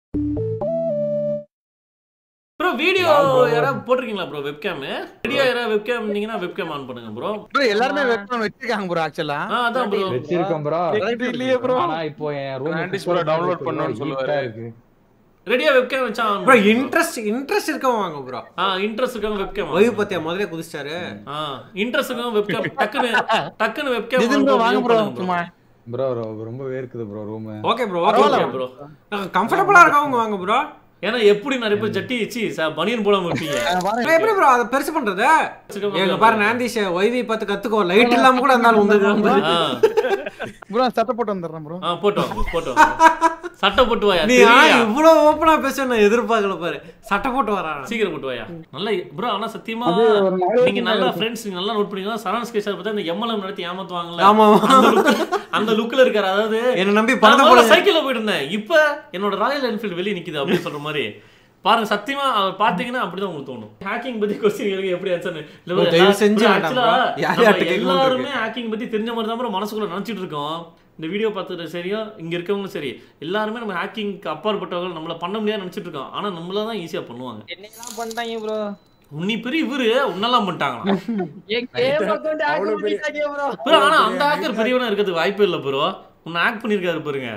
Bro video யார் bro? யாராவது போட்டிருக்கீங்களா ப்ரோ வெப்கேம் வீடியோ யாராவது வெப்கேம் இருந்தீங்கன்னா வெப்கேம் ஆன் பண்ணுங்க ப்ரோ ப்ரோ எல்லாருமே வெப்காம் வச்சிருக்காங்க ப்ரோ ஆக்சுவலா ஆ அதான் ப்ரோ வச்சிருக்கோம் ப்ரோ இல்லையே ப்ரோ ஆனா இப்போ என் ரூம் Mantis bro download பண்ணணும்னு சொல்லுவாரு. இருக்கு ரெடியா வெப்கேம் வச்சா on ப்ரோ பண்ணுங்க. இன்ட்ரெஸ்ட் இன்ட்ரெஸ்ட் இருக்கவங்க வாங்க ப்ரோ ஆ இன்ட்ரெஸ்ட் இருக்கவங்க வெப்கேம் வைவ் பத்தியா முதல்ல குதிச்சிட்டாரு ஆ இன்ட்ரெஸ்ட் இருக்கவங்க வெப்கேம் டக்குன்னு டக்குன்னு வெப்கேம் நிதின் ப்ரோ வாங்க ப்ரோ சும்மா ப்ரோ ரொம்ப வேர்க்குது bro room okay bro okay பரவாயில்ல. ப்ரோ ப்ரோ கம்ஃபர்டபுளா இருக்கவங்க வாங்க ப்ரோ ஏன்னா எப்படி நிறைய பேர் ஜட்டி வச்சு பனியன் போடாம வைப்பீங்க பாருங்க எப்படி ப்ரோ அதை பெருசு பண்றது எங்க பாரு நாந்தீஷ் ஒய்வி பார்த்து கத்துக்கோ லைட் இல்லாம கூட இருந்தாலும் வந்து ஆ ப்ரோ சட்டை போட்டு வந்துடுறேன் ப்ரோ ஆ போட்டு வாங்க போட்டு வாங்க சட்டை போட்டு வாயா நீ ஆ, தெரியலையா? இவ்வளவு ஓப்பனா பேச நான் எதிர்பார்க்கல பாரு சட்டை போட்டு வரான் சீக்கிரம் போட்டு வாயா நல்லா ப்ரோ ஆனா சத்தியமா நீங்க நல்லா ஃப்ரெண்ட்ஸ் நீங்க நல்லா நோட் பண்ணிக்கோ சரண் ஸ்கேஷ் பார்த்தா இந்த எம்எல்எம் நடத்தி ஏமாத்துவாங்கல்ல ஆமா அந்த look அந்த லுக்ல இருக்காரு அதாவது என்ன நம்பி நான் பணத்தை முதல்ல போடுங்க சைக்கிள்ல போயிட்டு இருந்தேன் இப்ப என்னோட ராயல் என்ஃபீல்டு வெளியே நிக்குது அப்படின்னு சொல்ற மாதிரி பாருங்க சத்தியமா அவர் பாத்தீங்கன்னா அப்படிதான் உங்களுக்கு தோணும் ஹேக்கிங் பத்தி கொஸ்டின் கேளுங்க எப்படி ஆன்சர் bro, தயவு செஞ்சு வேண்டாம் bro. யார் யார்கிட்ட கேட்கணும்னு எல்லாருமே ஹேக்கிங் பத்தி தெரிஞ்ச மாதிரி தான் bro மனசுக்குள்ள நினைச்சிட்டு இருக்கோம் இந்த வீடியோ பார்த்துட்டு சரியா இங்க இருக்கவங்களும் சரி எல்லாருமே நம்ம ஹேக்கிங்க்கு அப்பாற்பட்டவங்க நம்மள பண்ண முடியாது நினைச்சிட்டு இருக்கோம் ஆனா நம்மள தான் ஈஸியா பண்ணுவாங்க என்னெல்லாம் பண்ணிட்டாங்க ப்ரோ உன்னி பெரிய இவரு உன்னெல்லாம் பண்ணிட்டாங்களா என் கேம் அக்கவுண்ட் ஹேக் பண்ணிட்டாங்க ப்ரோ ப்ரோ ஆனா அந்த ஹேக்கர் பெரியவனா இருக்கிறதுக்கு வாய்ப்பே இல்ல ப்ரோ உன்னை ஹேக் பண்ணிருக்காரு பாருங்க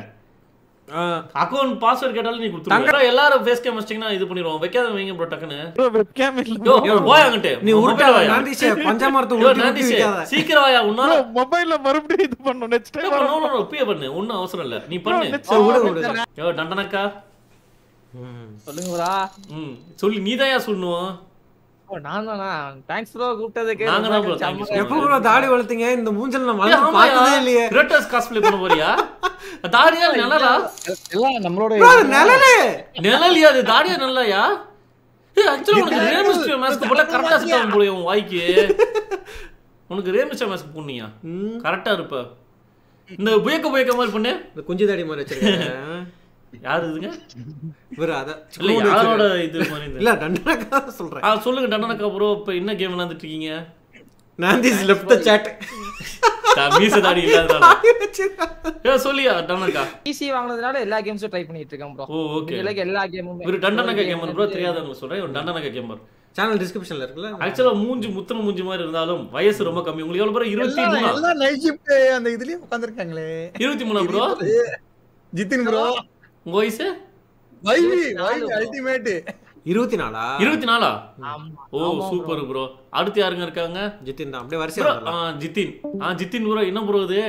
அக்கௌண்ட் பாஸ்வேர்ட் கேட்டாலும் நீ கொடுத்துருங்க எல்லாரும் ஃபேஸ் கேம் வச்சிட்டீங்கன்னா இது பண்ணிடுவோம் வைக்காத வைங்க ப்ரோ டக்குன்னு ப்ரோ வெப்காம் இல்ல யோ போய் அங்கிட்டு நீ உன் உருட்டா mobile வாயா. நாந்தீஷ் பஞ்சாமரத்தை யோ, உருட்டி உருட்டி நாந்தீஷ், வைக்காத சீக்கிரம் வாயா உன்னால ப்ரோ மொபைல்ல மறுபடியும் இது பண்ணனும் next time no no no இப்பயே பண்ணு ஒண்ணும் அவசரம் இல்ல நீ பண்ணு சரி, விடு விடு யோ டண்டனக்கா சொல்லுங்க ப்ரோ ம் சொல்லி நீதாயா சொல்லணும் ஓ நான் தானா தேங்க்ஸ் ப்ரோ கூப்பிட்டதுக்கு நாங்க தான் bro, ரொம்ப thank you so செம்ம- எப்ப ப்ரோ தாடி வளர்த்தீங்க இந்த மூஞ்சல் நான் ஏய், மலர்ந்து ஆமாயா. பார்த்ததே இல்லையே Kratos cosplay பண்ண போறியா தாடியா நிழலா எல்லாம் நம்மளோட Bro, அது நிழலு நிழலியா அது தாடியா நிழலையா ஏய் ஆக்சுவலா உனக்கு ரேமிஸ்டர் மாஸ்க் போட்டா கரெக்டா செட் ஆகும் போல உன் வாய்க்கு உனக்கு ரேமிஸ்டர் மாஸ்க் போடணியா ம், கரெக்டா இருப்ப இந்த புயக்க புயக்க மாதிரி பண்ணு இந்த குஞ்சு தாடி மாதிரி வச்சிருக்கேன் யாரு இதுங்க இவரு அத இல்ல யாரோட இது மாதிரி இந்த- இல்ல தண்டனக்கா சொல்றேன் ஆ சொல்லுங்க டண்டனக்கா ப்ரோ இப்ப என்ன கேம் விளையாண்டுட்டு இருக்கீங்க நாந்தீஸ் லெஃப்ட் சாட் த- மீச தாடி இல்லாதனால ஏ சொல்லியா டண்டனக்கா PC வாங்குனதுனால எல்லா கேம்ஸும் ட்ரை பண்ணிட்டு இருக்கேன் ப்ரோ ஓ ஓகே இதுலக்கு எல்லா கேமுமே இவரு டண்டனக்கா கேமர் ப்ரோ தெரியாதவங்க சொல்றேன் இவன் டண்டனக்கா கேமர் சேனல் டிஸ்கிரிப்ஷன்ல இருக்குல்ல ஆக்சுவலா மூஞ்சி முத்தன மூஞ்சி மாதிரி இருந்தாலும் வயசு ரொம்ப கம்மி உங்களுக்கு எவ்வளவு பேர் இருபத்தி எல்லாம் மூணா எல்லாம் நைட் ஷிஃப்ட் அந்த இதுலயே உட்கார்ந்திருக்காங்களே இருபத்தி மூணா ப்ரோ ஜிதின் ப்ரோ உங்க வயசு வைவி வைவி அல்டிமேட் இருபத்தி நாலா இருபத்தி நாலா ஆமா ஓ சூப்பர் ப்ரோ அடுத்து யாருங்க இருக்காங்க ஜித்தின் தான் அப்படியே ப்ரோ வரிசையா ஆ ஜித்தின் ஆ ஜித்தின் ப்ரோ என்ன ப்ரோ இது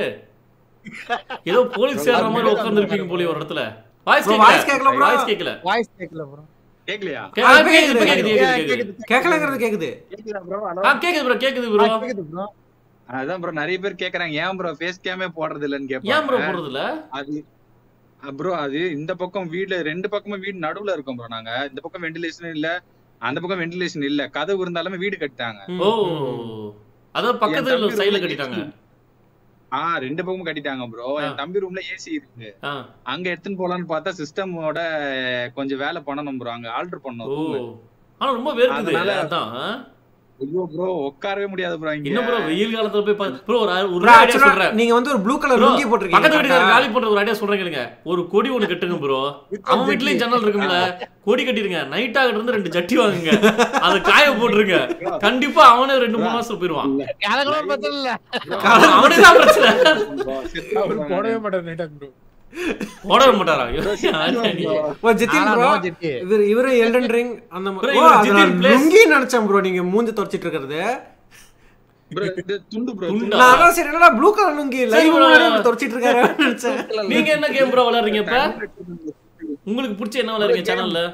ஏதோ போலீஸ் சேர்ற மாதிரி உட்கார்ந்துருப்பீங்க போலி ஒரு இடத்துல வாய்ஸ் Bro, கேட்கல voice கேட்கல bro. வாய்ஸ் கேட்கல வாய்ஸ் கேட்கல ப்ரோ கேக்கலையா கே- ஆ, ஆ, இப்ப கேக்குது, இப்ப கேக்குது. கேக்குது, கேக்குது, கேக்குது. கேட்கலங்கிறது கேக்குது கேக்குதா ப்ரோ ஆ கேக்குது ப்ரோ கேக்குது ப்ரோ கேக்குது ப்ரோ அதான் ப்ரோ நிறைய பேர் கேக்குறாங்க ஏன் ப்ரோ ஃபேஸ் கேமே போடுறது இல்லன்னு ஏன் ப்ரோ கேட்பாங்க போடுறது இல்ல அது ப்ரோ அது இந்த பக்கம் வீடு ரெண்டு பக்கமும் வீடு நடுவுல இருக்கோம் ப்ரோ நாங்க இந்த பக்கம் வென்டிலேஷன் இல்ல அந்த பக்கம் வென்டிலேஷன் இல்ல கதவு இருந்தாலுமே வீடு கட்டிட்டாங்க ஓ அதான் என் பக்கத்துல தம்பி சைடுல ரொம்ப கட்டிட்டாங்க ஆ ரெண்டு பக்கமும் கட்டிட்டாங்க ப்ரோ என் தம்பி ரூம்ல ஏசி இருக்கு ஆ அங்க எடுத்துன்னு போலான்னு பார்த்தா சிஸ்டமோட கொஞ்சம் வேலை பண்ணணும் ப்ரோ அங்க ஆல்டர் ஓ பண்ணணும் ஆனா ரொம்ப வேர்க்குது அதனால- அதான் ஐயோ ப்ரோ உட்காரவே முடியாது ப்ரோ இங்க என்ன ப்ரோ வெயில் காலத்துல போய் பா- ப்ரோ ஒரு ஒரு Bro, ஐடியா actually, சொல்றேன் நீங்க வந்து ஒரு ப்ளூ கலர் Bro, லுங்கி பக்கத்து வீட்டுக்காரர் போட்டிருக்கீங்க காலி பண்ற ஒரு ஐடியா சொல்றேன் கேளுங்க ஒரு கொடி ஒண்ணு கட்டுங்க ப்ரோ அவன் வீட்லயும் ஜன்னல் இருக்கும்ல கொடி கட்டிருங்க நைட் ஆகிட்டு இருந்து ரெண்டு ஜட்டி வாங்குங்க அதை காய போட்டுருங்க கண்டிப்பா அவனே ரெண்டு மூணு மாசம் போயிருவான் கலக்கலாம் பத்தல இல்ல அவனே தான் பிரச்சனை அவர் போடவே மாட்டார் நைட்டாக் ப்ரோ ஓட விட மாட்டாரா ஐயோ, ஆச்சாரி. ஓ ஜித்தின் ஆனா ப்ரோ no ஜித்தி. இவர் இவரு எல்டன் ரிங் அந்த Bro, மாதிரி ஓ இவர் அது ஜித்தின் நான் place. லுங்கி நினைச்சேன் ப்ரோ நீங்க மூஞ்சி தொடச்சிட்டு இருக்கிறது ப்ரோ இது துண்டு ப்ரோ துண்டா? நான் அதான் சரி என்னடா ப்ளூ கலர் லுங்கி சரி லைவ் bro. முன்னாடி இப்படி தொடச்சிட்டு இருக்காரு நினைச்சேன் நீங்க என்ன கேம் ப்ரோ விளையாடுறீங்க இப்ப உங்களுக்கு பிடிச்ச என்ன விளையாடுறீங்க சேனல்ல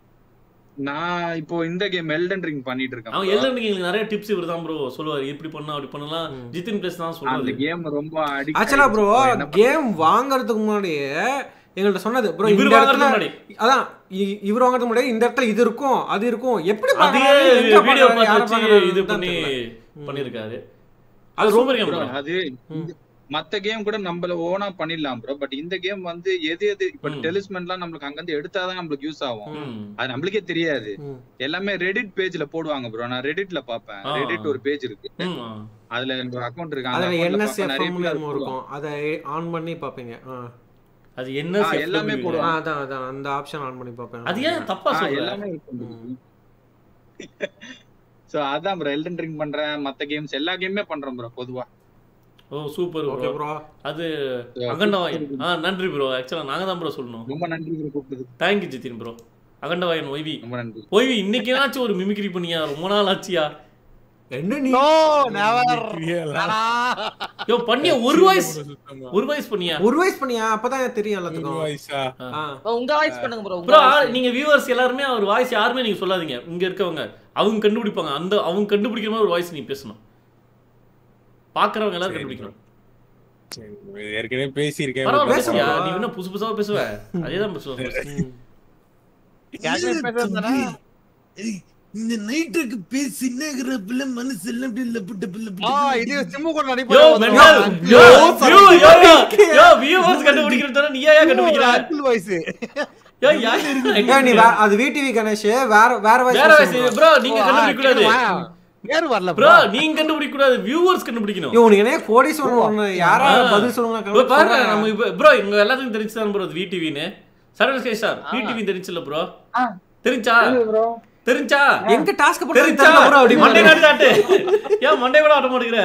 நான் இப்போ இந்த கேம் எல்டன் ரிங் பண்ணிட்டு இருக்கேன் அவன் bro. எல்லாம் எங்களுக்கு நிறைய டிப்ஸ் இவர் தான் ப்ரோ சொல்லுவாரு இப்படி பண்ணலாம் அப்படி பண்ணலாம் ஜித்தின் பிளேஸ் தான் அந்த சொல்றாரு கேம் ரொம்ப addict ஆக்சுவலா ப்ரோ ஆயிடுச்சு bro. என்ன கேம் வாங்குறதுக்கு முன்னாடியே எங்கள்ட்ட சொன்னது ப்ரோ இவர் இந்த வாங்குறதுக்கு இடத்துல முன்னாடி அதான் இ- இவர் வாங்குறதுக்கு முன்னாடி இந்த இடத்துல இது இருக்கும் அது இருக்கும் எப்படி அதே பார்க்கறாரு, எங்க வீடியோ பார்க்கறாரு, யாரை பார்த்து வச்சு இது பார்க்கறாருன்னு தான் பண்ணி தெரியல. பண்ணிருக்காரு அது சூப்பர் கேம் bro, ப்ரோ அது இந்த- மத்த கேம் கூட நம்மள ஓனா பண்ணிடலாம் ப்ரோ பட் இந்த கேம் வந்து எது எது இப்ப ம். டெலிஸ்மென்ட்லாம் நம்மளுக்கு அங்க இருந்து எடுத்தாதான் நம்மளுக்கு யூஸ் ஆகும் ம். அது நம்மளுக்கே தெரியாது ம். எல்லாமே ரெடிட் பேஜ்ல போடுவாங்க ப்ரோ நான் ரெடிட்ல பாப்பேன் ஆ. ரெடிட் ஒரு பேஜ் இருக்கு ம். அதுல எனக்கு ஒரு அக்கவுண்ட் இருக்கு அந்த அதுல account ல என்எஸ் பாப்பேன். நிறைய எஃப்எம்னு பேர் என்னமோ இருக்கும் அதை ஆன் பண்ணி பார்ப்பீங்க ஆ. அது என்ன ஆ, எல்லாமே FWB? ஆ, போடுவான். அதான் அதான் அந்த ஆப்ஷன் ஆன் பண்ணி பார்ப்பேன் அது ஏன் தப்பா ஆ, சொல்ற எல்லாமே இருக்கும் சோ அதான் ப்ரோ எல்டன் ரிங் பண்றேன் மத்த கேம்ஸ் எல்லா கேமுமே பண்றேன் ப்ரோ பொதுவா ஓ சூப்பர் ஓகே ப்ரோ ப்ரோ அது அகண்டவாயன் ஆ நன்றி ப்ரோ ஆக்சுவலா நாங்க தான் ப்ரோ சொல்லணும் ரொம்ப நன்றி ப்ரோ கூப்பிட்டது தேங்க்யூ ஜித்தின் ப்ரோ அகண்டவாயன் ஒய்வி ரொம்ப நன்றி ஒய்வி இன்னைக்காச்சும் ஒரு மிமிக்ரி பண்ணியா ரொம்ப நாள் ஆச்சியா என்ன நீ நோ நெவர் யோ பண்ணிய ஒரு வாய்ஸ் ஒரு வாய்ஸ் பண்ணியா ஒரு வயசு பண்ணியா அப்பதான் எனக்கு தெரியும் எல்லாத்துக்கும் வயசா ஆ. உங்க வாய்ஸ் பண்ணுங்க ப்ரோ ப்ரோ நீங்க வியூவர்ஸ் எல்லாருமே அவர் வாய்ஸ் யாருமே நீங்க சொல்லாதீங்க இங்க இருக்கவங்க அவங்க கண்டுபிடிப்பாங்க அந்த அவங்க கண்டுபிடிக்கிற மாதிரி ஒரு வாய்ஸ் நீ பேசணும் பாக்குறவங்க எல்லாரும் சரி கண்டுபிடிக்கணும் ஏற்கனவே பேசியிருக்கேன் பரவாயில்ல பேசு பேசுறியா bro. நீ என்ன புதுசு புதுசா பேசுவ அதே தான் பேசுவேன் ம். இந்த நைட்டுக்கு பேசி நகரப்புல மனசு எல்லாம் இப்படி லப்புட்டு ஆ இது சிம்மு கொண்டு யோ அனுப்பி மெண்டல் யோ யோ யோ யோ வியூவர்ஸ் கண்டுபிடிக்கிறது நீ ஏன் கண்டுபிடிக்கிற அங்கிள் வாய்ஸ் யோ யார் ஏன் நீ வே- அது விடிவி கணேஷ் வேற வேற வாய்ஸ் வேற வாய்ஸ் ப்ரோ நீங்க கண்டுபிடிக்க கூடாது வேறு வரல ப்ரோ நீங்க கண்டுபிடிக்க கூடாது வியூவர்ஸ் கண்டுபிடிக்கணும் இவனுக்கு என்ன கோடீஸ்வரன் ஒண்ணு யாரா ஆ. பதில் சொல்லுங்க ப்ரோ பாருங்க சொல்றேன். நம்ம இப்ப ப்ரோ இங்க எல்லாத்துக்கும் தெரிஞ்சுதான் ப்ரோ விடிவின்னு சரண் கே சார் விடிவி தெரிஞ்சில்ல ப்ரோ ஆ. தெரிஞ்சா தெரிஞ்சா எங்க டாஸ்க் பண்ணி தெரிஞ்சா தெரியல bro அப்படி மண்டே காட்டு காட்டு ஏன் மண்டே கூட ஆட்ட மாட்டேங்கிற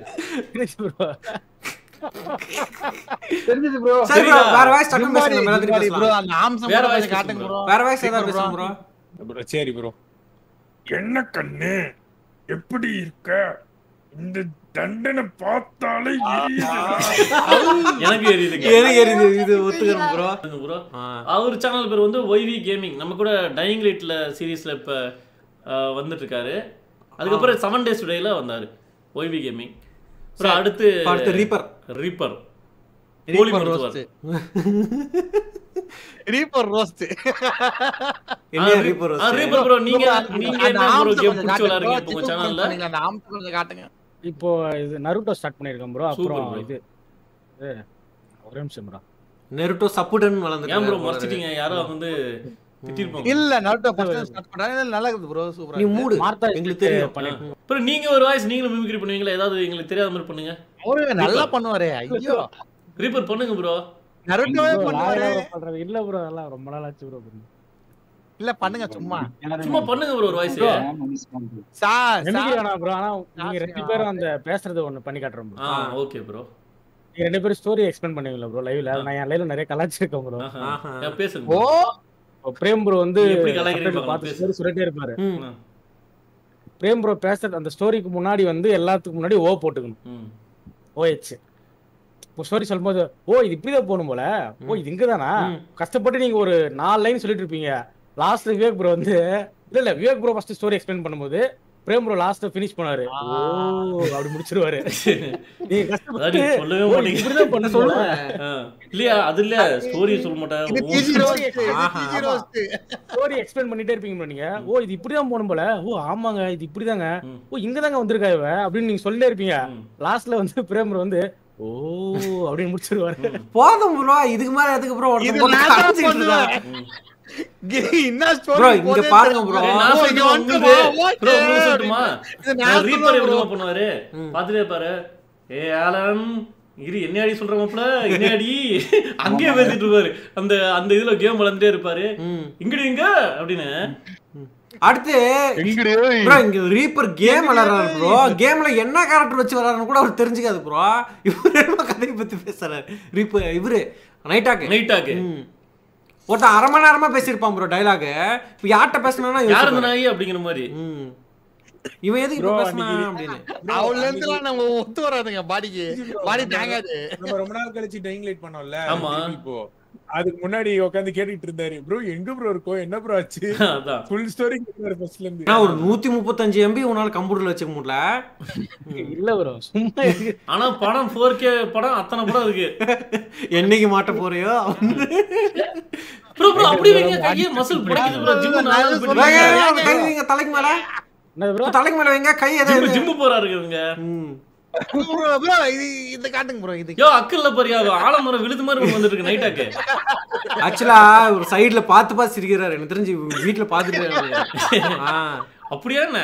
தெரிஞ்சது ப்ரோ சரி bro சரிடா. வேற வாய்ஸ் டக்கு பேசுங்க நம்ம எல்லாத்தையும் ப்ரோ பேசலாம் அந்த ஆம்சம் வேற வேற voice காட்டுங்க பேசுங்க ப்ரோ வேற வாய்ஸ் ஏதாவது பேசுங்க ப்ரோ ப்ரோ சரி ப்ரோ என்ன கண்ணு எப்படி இருக்க இந்த தண்டனை பார்த்தாலே எரியுதுடா. எனக்கு எரியுதுங்க ஏறி ஏறி இது ஒத்துக்கிறோம் ப்ரோ ப்ரோ அவர் சேனல் பேர் வந்து ஒய்வி கேமிங் நம்ம கூட டையிங் லைட்ல சீரிஸ்ல இப்ப அஹ், வந்துட்டு இருக்காரு அதுக்கப்புறம் செவன் டேஸ் டுடேல வந்தாரு ஒய்வி கேமிங் அப்புறம் அடுத்து அடுத்து ரீப்பர் ரீப்பர் கோழி ரீப்பர் மருத்துவர் ரோஸ்ட் ரீப்பர் ரோஸ்ட் என்ன ரீப்பர் ஆ, ரீப்பர் ப்ரோ நீங்க நீங்க என்ன ப்ரோ கேம் பிடிச்சி விளையாடுறீங்க இப்போ உங்க சேனல்ல அந்த ஆம்சம் கொஞ்சம் காட்டுங்க இப்போ இது நருட்டோ ஸ்டார்ட் பண்ணிருக்கேன் ப்ரோ அப்புறம் Super bro. இது இது, ஒரே நிமிஷம் ப்ரோ நெருட்டோ சப்புடன் ஏன் ப்ரோ வளர்ந்து மறைச்சிட்டீங்க யாரோ வந்து திட்டிருப்பாங்க இல்ல நருட்டோ ஃபர்ஸ்ட் ஸ்டார்ட் பண்ணா நல்லா இருக்குது ப்ரோ சூப்பரா நீ மூடு மார்த்தா எங்களுக்கு தெரியும் பண்ணிருக்கேன் அப்புறம் நீங்க ஒரு வாய்ஸ் நீங்களும் மிமிக்ரி பண்ணுவீங்களா ஏதாவது எங்களுக்கு தெரியாத மாதிரி பண்ணுங்க அவரு நல்லா பண்ணுவாரே ஐயோ ரீப்பர் பண்ணுங்க ப்ரோ நருட்டோவே Bro, பண்ணுவாரு நான் என்ன பண்றது இல்ல ப்ரோ அதெல்லாம் ரொம்ப நாள் ஆச்சு ப்ரோ இல்ல பண்ணுங்க சும்மா சும்மா பண்ணுங்க ப்ரோ ஒரு வாய்ஸ் சா நம்பிக்கை வேணாம் ப்ரோ ஆனா நீங்க ஆ, ரெண்டு பேரும் அந்த பேசுறது ஒண்ணு பண்ணி காட்டுறோம் ப்ரோ ஆ ஓகே ப்ரோ நீங்க ரெண்டு பேரும் ஸ்டோரி எக்ஸ்பிளைன் பண்ணுவீங்களா ப்ரோ லைவ்ல நான் என் லைவ்ல நிறைய கலாச்சிருக்கேன் ப்ரோ ஆஹா. பேசுங்க ஓ bro. பிரேம் ப்ரோ வந்து எப்படி கலாய்க்கிறீங்க subtitle பாருங்க, பார்த்து பேசு. story சொல்லிட்டே இருப்பாரு ம். பிரேம் ப்ரோ பேசுறது அந்த ஸ்டோரிக்கு முன்னாடி வந்து எல்லாத்துக்கும் முன்னாடி ஓ போட்டுக்கணும் ம். ஓஹெச் இப்போ ஸ்டோரி சொல்லும்போது ஓ இது இப்படிதான் போகணும் போல ஓ இது இங்கதானா ம். கஷ்டப்பட்டு நீங்க ஒரு நாலு லைன் சொல்லிட்டு இருப்பீங்க லாஸ்ட் விவேக் ப்ரோ வந்து இல்ல இல்ல Vivek bro first story explain பண்ணும்போது பிரேம் ப்ரோ லாஸ்ட் ஃபினிஷ் பண்ணாரு ஓ அப்படி முடிச்சிருவாரு நீங்க அதாவது கஷ்டப்பட்டு சொல்லவே ஓ, மாட்டீங்க இப்படிதான் பண்ண சொல்லுவேன் ஆ. இல்லையா அது இல்ல ஸ்டோரி சொல்ல இது மாட்டேன் பிஜி ரோஸ்ட் இது ஆஹா, பிஜி ஆமா. ரோஸ்ட் ஸ்டோரி எக்ஸ்பிளைன் பண்ணிட்டே இருப்பீங்க bro நீங்க ஓ இது இப்படிதான் போகணும் போல ஓ ஆமாங்க இது இப்படிதாங்க ம். ஓ இங்கதாங்க வந்திருக்கா இவ அப்படின்னு நீங்க சொல்லிட்டே இருப்பீங்க ம். லாஸ்ட்ல வந்து பிரேம் bro வந்து ஓ அப்படின்னு முடிச்சிருவாரு போதும் ப்ரோ இதுக்கு மேல எதுக்கு ப்ரோ இது ஒருத்தன் போட்டு நான் தான் காமிச்சிட்டு பண்ணுவேன். இருக்கான். என்ன ஸ்டோரி Bro, இங்க பாருங்க bro. ஏய், நான் சொல்லட்டுமா உங்களுக்கு ப்ரோ உங்களுக்கு சொல்லட்டுமா நான் ரீப்பர் எப்படி தெரியுமா பண்ணுவாரு ம். பாத்துட்டே பாரு ஏ ஆலன் இரு என்ன அடி சொல்ற மாப்ள என்ன அடி அங்கேயே பேசிட்டு இருப்பாரு அந்த அந்த இதுல கேம் விளையாண்டுட்டே இருப்பாரு ம். இங்கடி இங்க அப்படின்னு அடுத்து ப்ரோ இங்க ரீப்பர் கேம் விளையாடுறாரு ப்ரோ கேம்ல என்ன கேரக்டர் வச்சு விளையாடுறன்னு கூட அவர் தெரிஞ்சுக்காது ப்ரோ இவரு என்ன கதையை பத்தி பேசுறாரு ரீப்பர் இவரு நைட்டாக்கு நைட்டாக்கு ம். ஒருத்தன் அரை மணி நேரமா பேசியிருப்பான் ப்ரோ டைலாக் இப்ப யார்கிட்ட பேசினா யார் இந்த நாய் அப்படிங்கிற மாதிரி ம் இவன் எதுக்கு இப்ப பேசினா அப்படின்னு அவள்ல இருந்து நம்ம ஒத்து வராதுங்க பாடிக்கு பாடி தாங்காது நம்ம ரொம்ப நாள் கழிச்சு டைங் லைட் பண்ணோம்ல ஆமா. இப்போ அதுக்கு முன்னாடி உட்காந்து கேட்டுட்டு இருந்தாரு ப்ரோ எங்க ப்ரோ இருக்கோம் என்ன ப்ரோ ஆச்சு அதான் ஃபுல் ஸ்டோரி கேட்டாரு ஃபர்ஸ்ட்ல இருந்து நான் ஒரு நூத்தி முப்பத்தஞ்சு எம்பி உன்னால கம்ப்யூட்டர்ல வச்சுக்க முடியல இல்ல ப்ரோ சும்மா இருக்கு. ஆனா படம் ஃபோர் கே படம் அத்தனை படம் இருக்கு என்னைக்கு மாட்ட போறியோ ப்ரோ ப்ரோ அப்படி வைங்க கையே மசில் பிடிக்குது ப்ரோ ஜிம் வைங்க, வைங்க, கை வைங்க தலைக்கு மேல என்னது ப்ரோ தலைக்கு மேல வைங்க கை ஜிம் எதாவது ஜிம் போறாரு இவங்க ம். ப்ரோ இது இந்த காட்டுங்க ப்ரோ இது யோ அக்கல்ல பாரியா ஆலமரம் விழுது மாதிரி வந்துட்டு இருக்கு நைட்டாக்கு ஆக்சுவலா ஒரு சைடுல பார்த்து பார்த்து சிரிக்கிறாரு எனக்கு தெரிஞ்சு வீட்டுல பாத்துட்டு ஆ அப்படியா என்ன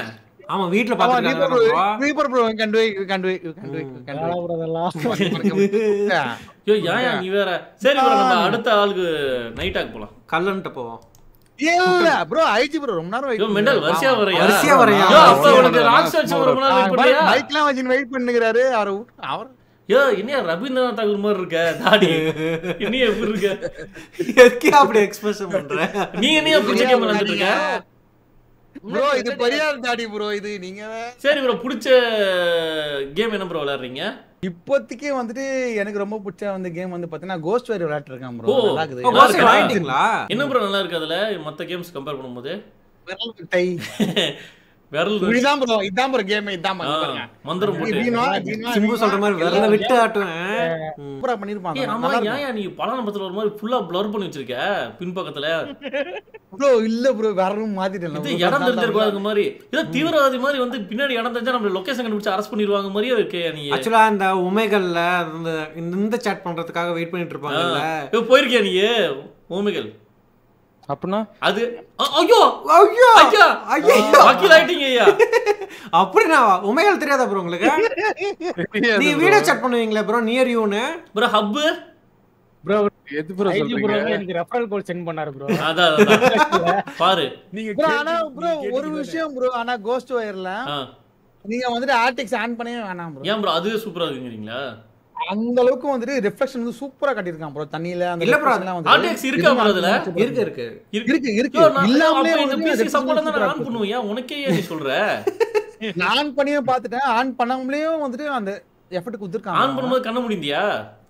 ஆமா வீட்ல ஆமா, பாத்துருக்காங்க Reaper bro, bro. Reaper bro, you can do it, you can do it, you can do it, you can do it. bro அதெல்லாம் ஐயோ ஏன் நீ வேற சரி bro நம்ம அடுத்த ஆளுக்கு நைட் ஆக் போலாம் கல்லன்ட்ட போவோம் இல்ல bro, ஆயிடுச்சு bro, ரொம்ப நேரம் wait ஐயோ மெண்டல் பண்ணுங்க. வரிசையா வரையா வரிசையா வரையா? ஐயோ அப்ப வரிசையா உனக்கு வரையா? ராக் ஸ்டார் ரொம்ப நேரம் ஆ, வெயிட் பாரு, பண்ணியா mic லாம் வச்சுன்னு wait பண்ணுகிறாரு, அவரை விட்டு- அவர் ஐயோ என்னையா ரவீந்திரநாத் தாகூர் மாதிரி இருக்க தாடி நீ எப்படி இருக்க எதுக்கே அப்படி எக்ஸ்பிரஷன் பண்ற நீ என்னையா பிடிச்ச கேம் விளையாண்டுட்டு இருக்க bro, இது பெரியார் தாடி bro, இது நீங்க வேற. சரி ப்ரோ பிடிச்ச கேம் என்ன ப்ரோ விளையாடுறீங்க இப்போதைக்கு வந்துட்டு எனக்கு ரொம்ப பிடிச்ச வந்து கேம் வந்து பாத்தீங்கன்னா கோஸ்ட் வேர் விளையாட்டு இருக்கேன் ஓ, ப்ரோ நல்லா இருக்குது ஓ, நல்லா Ghost இருக்கா? வாங்கிட்டீங்களா என்ன ப்ரோ நல்லா இருக்கு அதுல மத்த கேம்ஸ் கம்பேர் பண்ணும்போது விரல் விட்டை. விரல் இதான் ப்ரோ இதான் ப்ரோ கேம் இதான் ஆ, பாருங்க மந்திரம் போட்டு வீணா, வீணா, சிம்பு வீணா. சொல்ற மாதிரி விரல விட்டு ஆட்டுவேன் ம். சூப்பரா பண்ணிருப்பாங்க ஏய், ஆமா நல்லா இருக்கும். ஏன் நீ படம் பத்துல ஒரு மாதிரி ஃபுல்லா ப்ளர் பண்ணி வச்சிருக்க பின்பக்கத்துல ப்ரோ இல்ல ப்ரோ வேறவும் மாத்திட்டேன் இது இடம் தெரிஞ்சிருக்காது மாதிரி ஏதோ தீவிரவாதி மாதிரி வந்து பின்னாடி இடம் தெரிஞ்சா நம்ம லொகேஷன் கண்டுபிடிச்சு அரெஸ்ட் பண்ணிடுவாங்க மாதிரியே இருக்கே நீ ஆக்சுவலா இந்த உமைகள்ல இந்த இந்த சாட் பண்றதுக்காக வெயிட் பண்ணிட்டு இருப்பாங்கல்ல ஏய், போயிருக்கியா நீ ஓமிகள் அப்படின்னா அது அ- ஐயோ ஐயோ ஐயா ஐயோ வக்கீல் ஆயிட்டீங்க ஐயா அப்படின்னா உமைகள் தெரியாதா ப்ரோ உங்களுக்கு நீ வீடியோ சாட் பண்ணுவீங்களா ப்ரோ நியர் யூன்னு ப்ரோ ஹப்பு ப்ரோ எது ப்ரோ ஐஜி ப்ரோ சொல்றீங்க எனக்கு ரெஃபரல் கோட் சென்ட் பண்ணாரு ப்ரோ அதான் அதான். பாரு நீங்க ப்ரோ கேட்டு- ஆனா ப்ரோ நீங்க ஒரு கேட்டீங்க விஷயம் ப்ரோ ஆனா கோஸ்ட் வயர்ல ஆ. நீங்க வந்துட்டு ஆர்டிக்ஸ் ஆன் பண்ணவே வேணாம் ப்ரோ ஏன் ப்ரோ அதுவே சூப்பரா இருக்குங்கிறீங்களா அந்த அளவுக்கு வந்துட்டு ரிஃப்ளெக்ஷன் வந்து சூப்பரா காட்டியிருக்கான் ப்ரோ தண்ணியில அந்த இல்ல bro, reflection எல்லாம் வந்துட்டு ஆர்டிஎக்ஸ் இருக்கா ப்ரோ அதுல இருக்கு இருக்கு இருக்கு இருக்கு ஐயோ, நான் இல்லாமலே அப்ப இந்த வந்து PC reflection support தான் super ஆ நான் ஆன் இருக்கு. பண்ணுவேன் ஏன் உனக்கே ஏன் நீ சொல்ற நான் ஆன் பண்ணியே பார்த்துட்டேன் ஆன் பண்ணாமலேயும் வந்துட்டு அந்த எஃபர்ட் கொடுத்துருக்காங்க ஆன் பண்ணும்போது கண்ண முடிந்தியா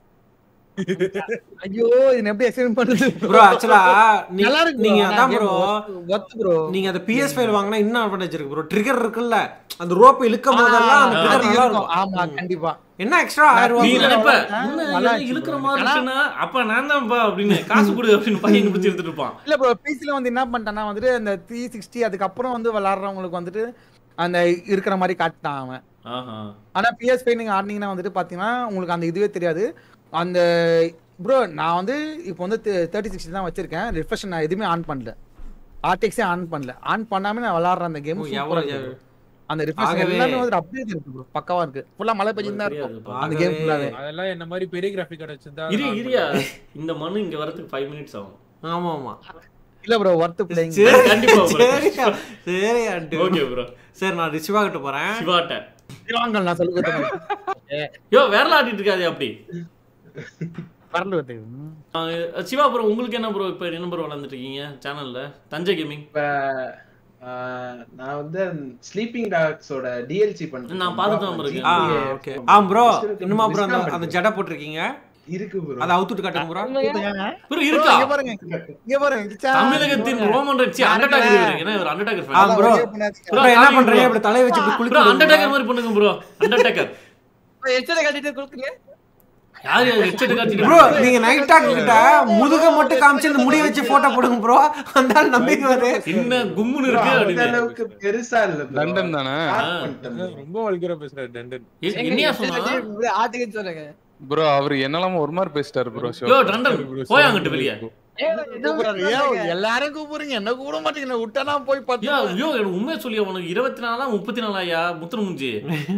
ஐயோ இது எப்படி எக்ஸ்பிளைன் பண்றது ப்ரோ ஆக்சுவலா நல்லா இருக்கு நீங்க bro. அதான் ஆனா ப்ரோ game ஒத்து ப்ரோ நீங்க அந்த PS ஃபைல் வாங்கினா இன்னும் அட்வான்டேஜ் இருக்கு ப்ரோ ட்ரிகர் இருக்குல்ல அந்த ரோப் இழுக்கும் போதெல்லாம் அந்த ட்ரிகர் நல்லா இருக்கும் ஆமா கண்டிப்பா என்ன எக்ஸ்ட்ரா ஆயிரம் நீ ரூபாய் நினைப்ப ஆ, என்ன நல்லா ஏதோ இருந்துச்சு இழுக்கிற bro. மாதிரி ஆனா- இருக்குன்னா அப்ப நான் தான்ப்பா அப்படின்னு காசு கொடு அப்படின்னு பையன் பிடிச்சி எடுத்துட்டு இருப்பான் இல்ல ப்ரோ பிசில வந்து என்ன பண்ணிட்டான்னா வந்துட்டு அந்த த்ரீ சிக்ஸ்டி அதுக்கப்புறம் வந்து விளாடுறவங்களுக்கு வந்துட்டு அந்த இருக்கிற மாதிரி காட்டான் அவன் ஆஹா ஆனா பிஎஸ் ஃபைவ் நீங்க ஆடினீங்கன்னா வந்துட்டு பாத்தீங்கன்னா உங்களுக்கு அந்த இதுவே தெரியாது அந்த ப்ரோ நான் வந்து இப்போ வந்து தேர்ட்டி சிக்ஸ்டி தான் வச்சிருக்கேன் ரிஃப்ரெஷ் நான் எதுவுமே ஆன் பண்ணல ஆர்டிஎக்ஸே ஆன் பண்ணல ஆன் பண்ணாம நான் விளாடுற அந்த கேம் ஓ, எவ்வளவு அந்த ரிஃப்ரெஷ் ஆகவே- எல்லாமே வந்து அப்படியே இருக்கு ப்ரோ பக்காவா இருக்கு ஃபுல்லா மழை பெஞ்சு தான் இருக்கும் தெரியாதுப்பா. அந்த கேம் ஃபுல்லாவே அதெல்லாம் என்ன மாதிரி பெரிய கிராஃபிக் கார்டு வச்சிருந்தா இரு இரியா இந்த மனு இங்க வரதுக்கு ஃபைவ் மினிட்ஸ் ஆகும் ஆமா ஆமா இல்ல ப்ரோ ஒர்த் பிளேயிங் சரி கண்டிப்பா bro. சரி சரி ஆண்டி ஓகே ப்ரோ சரி நான் ரிஷிவா கிட்ட போறேன் சிவாட்ட வாங்க நான் சொல்லி கொடுத்தேன் யோ வேற ஆடிட்டு இருக்காதே அப்படி வரல வந்து ஆ, சிவா ப்ரோ உங்களுக்கு என்ன ப்ரோ இப்போ என்ன ப்ரோ விளாண்டுட்டு இருக்கீங்க சேனல்ல தஞ்சை கேமிங் இப்ப ஆஹ், நான் வந்து ஸ்லீப்பிங் டாக்ஸோட டிஎல்சி பண்றேன் நான் பார்த்துட்டு தான் இருக்கேன். ஆ ஓகே ஆ ப்ரோ இன்னுமா ப்ரோ அந்த அந்த ஜடை போட்டிருக்கீங்க இருக்கு bro அதை அவுத்துட்டு காட்டுங்க ப்ரோ ப்ரோ இருக்கா இங்க பாருங்க இங்க பாருங்க தமிழகத்தின் ரோமன் ரெட்சி அண்டர்டேக்கர் ஏன்னா ஒரு அண்டர்டேக்கர் ஆ ஃபேன் ப்ரோ Bro, ப்ரோ என்ன காமிங்க பண்றீங்க bro. இப்படி தலையை வச்சு இப்படி ப்ரோ குளிக்க அண்டர்டேக்கர் மாதிரி பண்ணுங்க ப்ரோ அண்டர்டேக்கர் எச்சனை கட்டிட்டு கொடுக்குங்க யார் யார் ஹெட்செட் காட்டிட்டு ப்ரோ நீங்க நைட் டாக் கிட்ட முதுக மட்டும் காமிச்சு இந்த முடி வச்சு போட்டோ போடுங்க ப்ரோ அந்த ஆள் நம்பிக்கை வருது என்ன கும்முன்னு இருக்கு அந்த அப்படின்னு அளவுக்கு பெருசா இல்ல bro. லண்டன் தானே Start ஆ. பண்ணிட்டேன் bro. ரொம்ப வல்கரா பேசுறாரு டண்டன் ஏ, என்னையா சொன்னா ஆட்டுக்கு சொல்லுங்க ப்ரோ அவர் என்னெல்லாம் ஒரு மாதிரி பேசிட்டாரு ப்ரோ யோ டண்டன் போய் அங்கிட்டு வெளியே கூப்பிடுறாரு. ஏன் எல்லாரும் கூப்பிடுறீங்க என்ன கூப்பிட மாட்டீங்க விட்டானா போய் யோ பார்த்து யோ எனக்கு உண்மையை சொல்லி உனக்கு இருபத்தி நாலா முப்பத்தி நாலாயா முத்துன முஞ்சி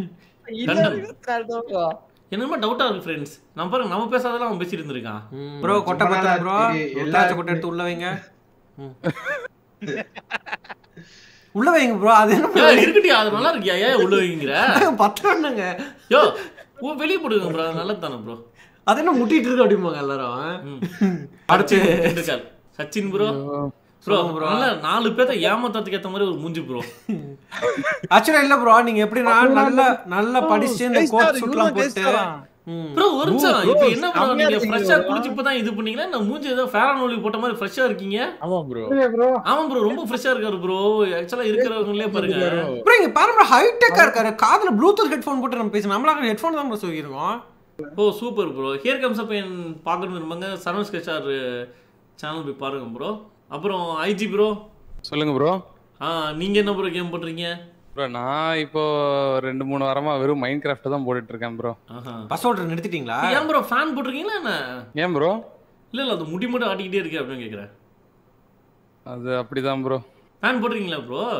என்னமா டவுட்டா இருக்கு ஃப்ரெண்ட்ஸ் நம்ம பாருங்க நம்ம பேசாதெல்லாம் அவன் பேசிட்டு இருந்திருக்கான் ப்ரோ கொட்டை ரொம்ப பத்திரம் நாளா ப்ரோ இருக்கு. எல்லாச்சும் கொட்டை எடுத்து உள்ள வைங்க ம். உள்ள வைங்க ப்ரோ அது என்ன யோ இருக்கட்டியா அது நல்லா இருக்கியா ஏன் உள்ள வைங்கிற பத்திரம்னுங்க யோ ஓ வெளியே போடுங்க ப்ரோ நல்லது தானே ப்ரோ அது என்ன முட்டிட்டு இருக்கு அப்படிம்பாங்க எல்லாரும் அடுத்து அடுத்து சச்சின் ப்ரோ ப்ரோ சொல்லுங்க bro. நல்ல நாலு பேர்த்த ஏமாத்தத்துக்கு ஏத்த மாதிரி ஒரு மூஞ்சி ப்ரோ ஆக்சுவலா இல்ல ப்ரோ நீங்க எப்படின்னா நல்ல நல்லா படிச்சு இந்த கோட் சூட்லாம் போட்டு ம். ப்ரோ ஒரு நிமிஷம் இப்போ என்ன ப்ரோ கம்மியா நீங்க இருக்கீங்க ஃப்ரெஷ்ஷா bro. குளிச்சு இப்பதான் இது பண்ணீங்களா நான் மூஞ்சி ஏதோ ஃபேரன் ஒலி போட்ட மாதிரி ஃப்ரெஷ்ஷா இருக்கீங்க ஆமா ப்ரோ ஆமா ப்ரோ ரொம்ப ஃப்ரெஷ்ஷா இருக்காரு ப்ரோ ஆக்சுவலா இருக்கிறவங்களே பாருங்க ப்ரோ இங்க பாருங்க ஹைடெக்கா இருக்காரு காதுல ப்ளூடூத் ஹெட்ஃபோன் போட்டு நம்ம பேசணும் நம்மளால ஹெட்ஃபோன் தான் ப்ரோ சொல்லியிருக்கோம் ஓ super bro here comes up என் பார்க்கணும் இருப்பாங்க சரவண் ஸ்கெச்சார் சேனல் போய் பாருங்க ப்ரோ அப்புறம் ஐஜி ப்ரோ சொல்லுங்க ப்ரோ ஆ நீங்க என்ன ப்ரோ கேம் பண்றீங்க ப்ரோ நான் இப்போ ரெண்டு மூணு வாரமா வெறும் மைண்ட் கிராஃப்ட் தான் போட்டுட்டு இருக்கேன் ப்ரோ ஆஹா பஸ் ஓட்டர் நிறுத்திட்டீங்களா ஏன் ப்ரோ ஃபேன் போட்டிருக்கீங்களா என்ன ஏன் ப்ரோ இல்ல இல்ல அது முடி மட்டும் ஆட்டிக்கிட்டே இருக்கு அப்படின்னு கேக்குறேன் அது அப்படிதான் ப்ரோ ஃபேன் போட்டிருக்கீங்களா ப்ரோ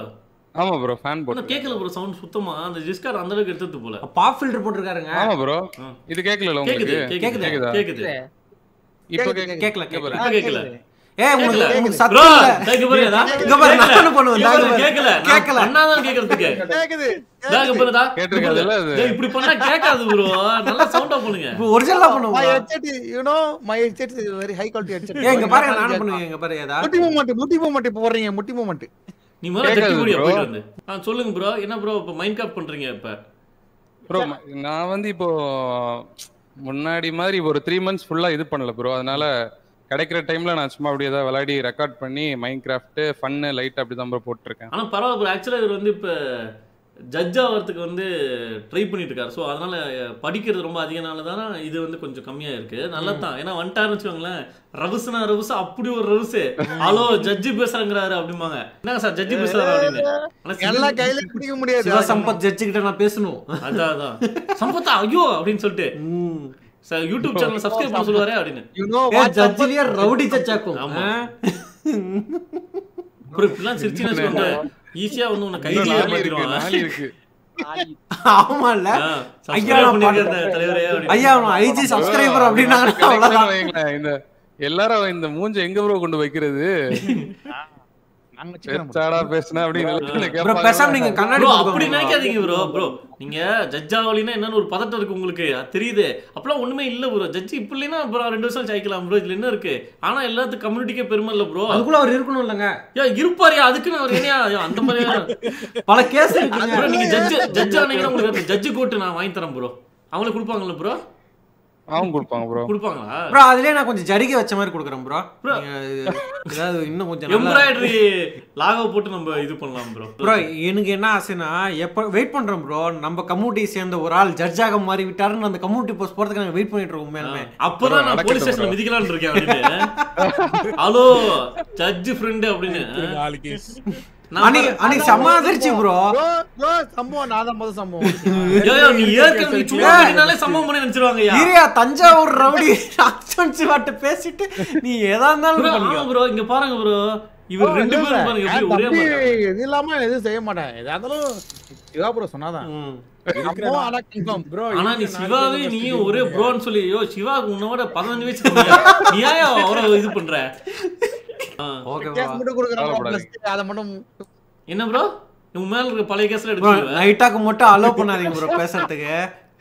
ஆமா ப்ரோ ஃபேன் ஆனா போட்டு கேட்கல ப்ரோ சவுண்ட் சுத்தமா அந்த டிஸ்கார்ட் அந்த அளவுக்கு எடுத்தது போல பாப் ஃபில்டர் போட்டிருக்காருங்க ஆமா ப்ரோ ஆ. இது கேட்கல கேக்குது உங்களுக்கு கேக்குது கேக்குதா கேக்குது இப்போ கேக்குது, கேட்க கேட்கல இங்க பாரு. கேட்கல இப்ப கேட்கல ஏய் உங்களுக்கு கேக்கல. உங்களுக்கு ப்ரோ சத்தம் இல்ல இங்க பாரு இதா. இங்க பாரு நான் என்ன பண்ணுவேன் இங்க தாங்க பாரு, பாரு. கேக்கல கேக்கல. கேக்கல பண்ணாதான் கேக்குறதுக்கு கேக்குது இதா, இங்க பாருடா. கேட்டிருக்காதுல்ல அது? டேய், இப்படி பண்ணா கேட்காது ப்ரோ நல்லா சவுண்டா பண்ணுங்க இப்போ ஒரிஜினலா my பண்ணுவோம் headset you know my headset is very high quality headset ஏய் இங்க பாருங்க நானும் பண்ணுவேன் இங்க பாரு ஏதா முட்டி மூமெண்ட் முட்டி மூமெண்ட் போடுறீங்க முட்டி மூமெண்ட் நீ முதல்ல கேக்காது ஜட்டி கூடிய bro. போயிட்டு வந்து ஆ சொல்லுங்க ப்ரோ என்ன ப்ரோ இப்ப மைண்ட் கிராஃப்ட் பண்றீங்க இப்ப ப்ரோ நான் வந்து இப்போ முன்னாடி மாதிரி ஒரு த்ரீ மந்த்ஸ் ஃபுல்லா இது பண்ணல ப்ரோ அதனால கிடைக்கிற டைம்ல நான் சும்மா அப்படியே ஏதாவது விளையாடி ரெக்கார்ட் பண்ணி மைண்ட் கிராஃப்ட் ஃபன்னு லைட் அப்படி தான் ப்ரோ போட்டிருக்கேன் ஆனா பரவாயில்ல ப்ரோ ஆக்சுவலா இவர் வந்து இப்ப ஜட்ஜ் ஆகிறதுக்கு வந்து ட்ரை பண்ணிட்டு இருக்காரு ஸோ அதனால படிக்கிறது ரொம்ப அதிகனால தானே இது வந்து கொஞ்சம் கம்மியா இருக்கு நல்லது தான் ஏன்னா வந்துட்டாருன்னு வச்சுக்கோங்களேன் ரவுஸ்னா ரவுஸ் அப்படி ஒரு ரவுஸ் ஹலோ ஜட்ஜி பேசுறாங்கிறாரு அப்படிம்பாங்க என்னங்க சார் ஜட்ஜி பேசுறாரு அப்படின்னு ஆனா சிவ- எல்லா கையில பிடிக்க முடியாது சிவா சம்பத் ஜட்ஜு கிட்ட நான் பேசணும் அதான் அதான் சம்பத்தா ஐயோ அப்படின்னு சொல்லிட்டு ம். சார் யூடியூப் சேனல் சப்ஸ்கிரைப் பண்ண சொல்லுவாரே அப்படின்னு you know ஏ what ஜட்ஜிலேயே ரவுடி ஜட்ஜாக்கும் ஆமா. ஆ? அப்புறம் இப்படிலாம் சிரிச்சுன்னு வச்சுக்கோங்க ஈஸியா வந்து உன்னை இன்னும் கைதியா நாலு இருக்கு மாத்திடுவாங்க நாலு இருக்கு ஆமா இல்ல ஆ, ஐயா, subscribe நான் பண்ணிருக்க அந்த தலைவரே அப்படின்னு. ஐயா ஐஜி சப்ஸ்கிரைபர் அப்படின்னா அவ்வளவுதான் வைங்களேன் இந்த எல்லாரும் இந்த மூஞ்ச எங்க ப்ரோ கொண்டு வைக்கிறது நாங்க வச்சுக்கிறோம் bro. பெச்சாடா பேசுனா அப்படின்னு ப்ரோ பேசாம நீங்க கண்ணாடி ப்ரோ போட்டுக்கோங்க அப்படி bro. நினைக்காதீங்க ப்ரோ ப்ரோ நீங்க ஜட்ஜ் ஆகலினா என்னன்னு ஒரு பதட்டம் இருக்கு உங்களுக்கு அது தெரியுது அப்பலாம் ஒண்ணுமே இல்ல ப்ரோ ஜட்ஜ் இப்ப இல்லைன்னா ப்ரோ ரெண்டு வருஷம் ஜெயிக்கலாம் ப்ரோ இதுல என்ன இருக்கு ஆனா எல்லாத்துக்கும் கம்யூனிட்டிக்கே பெருமை இல்ல ப்ரோ அதுக்குள்ள அவர் இருக்கணும் இல்லங்க யா இருப்பாரியா அதுக்குன்னு அவர் என்னையா ஐயா, அந்த மாதிரி பல கேஸ் இருக்குங்க ப்ரோ நீங்க ஜட்ஜ் ஜட்ஜ் ஆனீங்கன்னா உங்களுக்கு ஜட்ஜ் கோட்டு நான் வாங்கி தரேன் ப்ரோ அவங்களுக்கு கொடுப்பாங்கல்ல ப்ரோ அவங்க கொடுப்பாங்க ப்ரோ கொடுப்பாங்களா ப்ரோ அதுலயே நான் கொஞ்சம் ஜரிகை வச்ச மாதிரி கொடுக்குறேன் ப்ரோ Bro. ஏதாவது இன்னும் கொஞ்சம் நல்லா எம்ப்ராய்டரி லாகோ போட்டு நம்ம இது பண்ணலாம் ப்ரோ ப்ரோ எனக்கு என்ன ஆசைனா எப்போ வெயிட் பண்றோம் ப்ரோ நம்ம கம்யூனிட்டி சேர்ந்த ஒரு ஆள் ஜட்ஜாக மாறி விட்டாருன்னு அந்த கம்யூனிட்டி போஸ்ட் போறதுக்கு நாங்க வெயிட் பண்ணிட்டு இருக்கோம் உண்மையாலுமே அப்பதான் நான் நடக்கட்டும் போலீஸ் ஸ்டேஷன்ல bro. மிதிக்கலாம்னு இருக்கேன் அப்படின்னு ஹலோ ஜட்ஜ் ஃப்ரெண்ட் அப்படின்னு நாலு கேஸ் நான் அன்னைக்கு அன்னைக்கு செம்ம அதிர்ச்சி ப்ரோ bro bro சம்பவம் நான் தான் முதல் சம்பவம் யோ, யோ, நீ ஏற்கனவே நீ சும்மா பண்ணினாலே சம்பவம் பண்ணி நினைச்சிருவாங்க ஐயா இரியா தஞ்சாவூர் ரவுடி அச்சன்சி வாட்டு பேசிட்டு நீ எதா இருந்தாலும் ப்ரோ பண்ணிக்கோ. ஆமா ப்ரோ இங்க பாருங்க ப்ரோ இவர் ரெண்டு இல்ல, பேரும் பாருங்க எப்படி ஒரே தம்பி, மாதிரி இது இல்லாம நான் எதுவும் செய்ய மாட்டேன் எதா இருந்தாலும் சிவா ப்ரோ சொன்னாதான் ம். சம்பவம் ஆனா confirm. ப்ரோ ஆனா நீ சிவாவே நீயும் ஒரே ப்ரோன்னு சொல்லி யோ சிவாக்கு உன்னோட பதினஞ்சு வயசு கம்மியா. நீ ஏன் அவரை இது பண்ற ஆ. ஓகே கேஸ் ப்ரோ மட்டும் கொடுக்குறாங்க கவலைப்படாதீங்க. plus அதை மட்டும் என்ன ப்ரோ உன் மேல இருக்க பழைய கேஸ்ல ப்ரோ எடுத்து நைட்டாக்கு மட்டும் அலோவ் பண்ணாதீங்க ப்ரோ பேசுறதுக்கு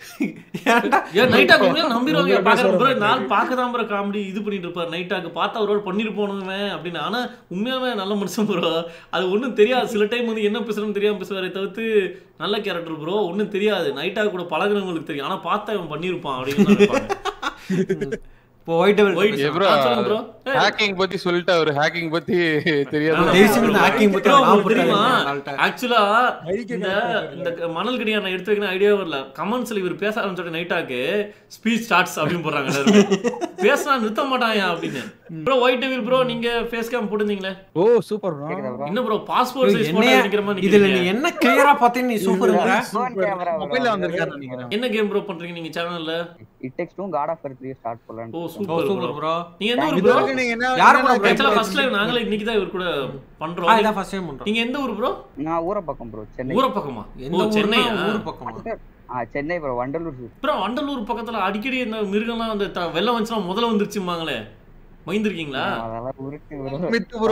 ஏன்டா ஏன் நைட்டாக்கு உண்மையா நம்பிடுவாங்க பாக்குறேன் ப்ரோ நாள் பார்க்கதான் ப்ரோ காமெடி இது பண்ணிட்டு இருப்பாரு நைட்டாக்கு பார்த்தா அவரோட பண்ணிட்டு போனவன் அப்படின்னு ஆனா உண்மையாவே நல்ல மனுஷன் ப்ரோ அது ஒண்ணும் தெரியாது சில டைம் வந்து என்ன பேசுறேன்னு தெரியாம பேசுவாரே தவிர்த்து நல்ல கேரக்டர் ப்ரோ ஒண்ணும் தெரியாது நைட்டாக கூட பழகுனவங்களுக்கு தெரியும் ஆனா பார்த்தா இவன் பண்ணிருப்பான் அப்படின்னு தான் நினைப்பாங்க. இப்போ ஒயிட் White- ஏ ப்ரோ ஆ, சொல்லுங்க bro. ஏய், ஹேக்கிங் பத்தி சொல்லிட்டு அவரு ஹேக்கிங் பத்தி தெரியாது ஆ, தயவு செஞ்சு இந்த hacking பத்தி bro, நான் உங்களுக்கு தெரியுமா போட்டாங்க ஆக்சுவலா Hacking இந்த இந்த மணல் கடியா நான் எடுத்து வைக்கணும் ஐடியா வரல கமெண்ட்ஸ்ல இவர் பேச ஆரம்பிச்சோட நைட்டாக்கு ஸ்பீச் ஸ்டார்ட்ஸ் அப்படின்னு போடுறாங்க எல்லாருமே. பேசினா நிறுத்த மாட்டாயா அப்படின்னு ப்ரோ ஒயிட் டெவில் ப்ரோ நீங்க ஃபேஸ் கேம் போட்டுருந்தீங்களே ஓ சூப்பர் ப்ரோ என்ன ப்ரோ பாஸ்போர்ட் சைஸ் போட்டோ என்னைய எடுக்கிற மாதிரி இதுல நீ நிக்கிறீங்க. என்ன கிளியரா பார்த்தேன்னு நீ சூப்பர்ங்கற மொபைல்ல வந்திருக்காரு நினைக்கிறேன் என்ன கேம் ப்ரோ பண்றீங்க நீங்க சேனல்ல இட் டெக்ஸ் டூ காட் ஆஃப் த்ரீ ஸ்டார்ட் பண்ணலாம் ஓ ஓ சூப்பர் சூப்பர் ப்ரோ ப்ரோ நீங்க எந்த ஊர் இது ப்ரோ வரைக்கும் நீங்க என்ன யார் கூட என்ன ஆக்சுவலா game ஃபர்ஸ்ட் லைவ் நாங்களே இன்னைக்கு தான் இவர் கூட ஆ பண்றோம் இதான் ஃபர்ஸ்ட் டைம் பண்றோம் நீங்க எந்த ஊர் ப்ரோ நான் ஊரை பக்கம் ப்ரோ சென்னை ஊர பக்கமா எந்த ஓ சென்னை ஊர்னா ஊர் பக்கமா ஆ சென்னை ப்ரோ வண்டலூர் ப்ரோ வண்டலூர் பக்கத்துல அடிக்கடி இந்த மிருகம்லாம் வந்து த- வெள்ளம் வந்துச்சுன்னா முதல்ல வந்துருச்சுமாங்களே பயந்துருக்கீங்களா அதெல்லாம் உருட்டு bro. மித்து bro.